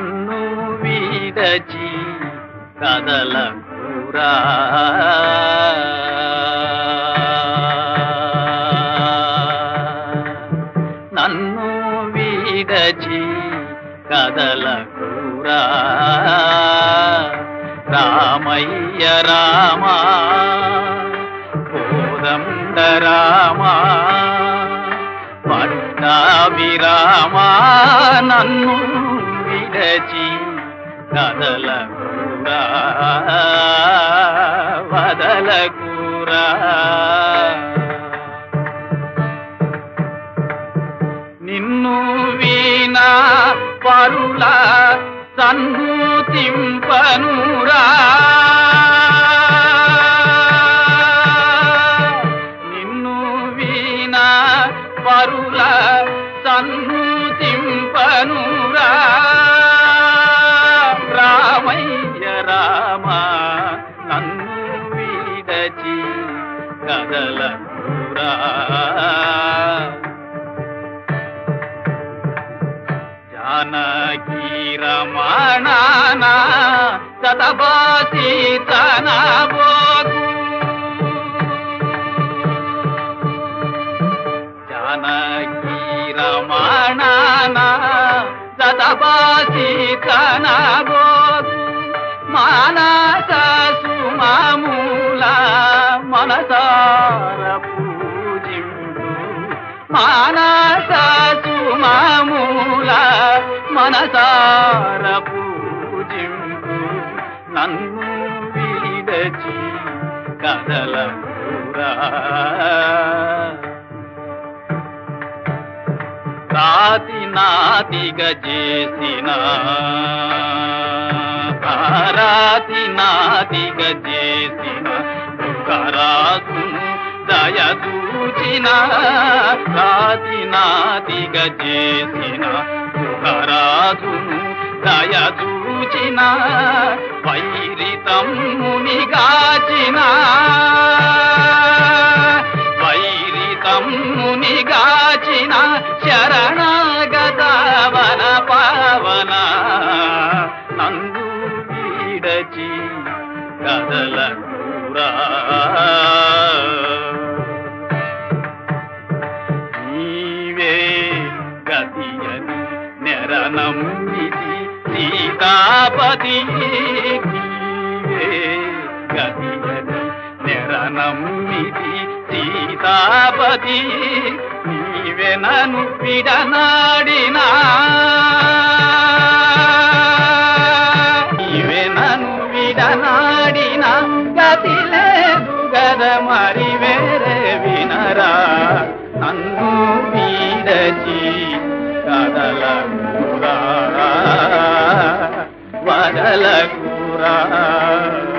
నన్ను వీడచి కదలకురా నన్ను వీడచి కదలకురా రామయ్య రామా కోదండ రామా పట్టాభిరామా నన్ను విడచి కదలకురా వదలకురా నిన్ను వీణా పరుల సన్నుతింపనురా నిన్ను వీణా పరుల సన్నుతింపనురా రామయ్య రామ నన్ను వీడచి కదలకురా జానకీ రమణాన సతబాసి తన బోగు జానకీ రమణాన సతబాసి తన బోగు మానస సుమమూల మనసార పూజింపు మానస సుమమూల మనసార పూజింపు నన్ను వీడచి కదలకురా రాతి నాతిగా చేసిన రాతి నాతిగా చేసిన దుఃఖరాసును దయదూచిన రాతి నాతిగా చేసిన దుఃఖరాసును దయదూచిన వైరితమ్ముని గాచిన వైరితమ్ముని గాచిన శరణాగత వన పావన నందు వీడచి కదలకురా నీవే గతియని నెరనమ్మిది సీతాపతి నీవే గతియని నెరనమ్మిది సీతాపతి నీవే నన్ను విడనాడినా నీవే నన్ను విడనాడిన గతి లేదు గద మరి వేరే వినరా నన్ను వీడచి కదలకురా వదలకురా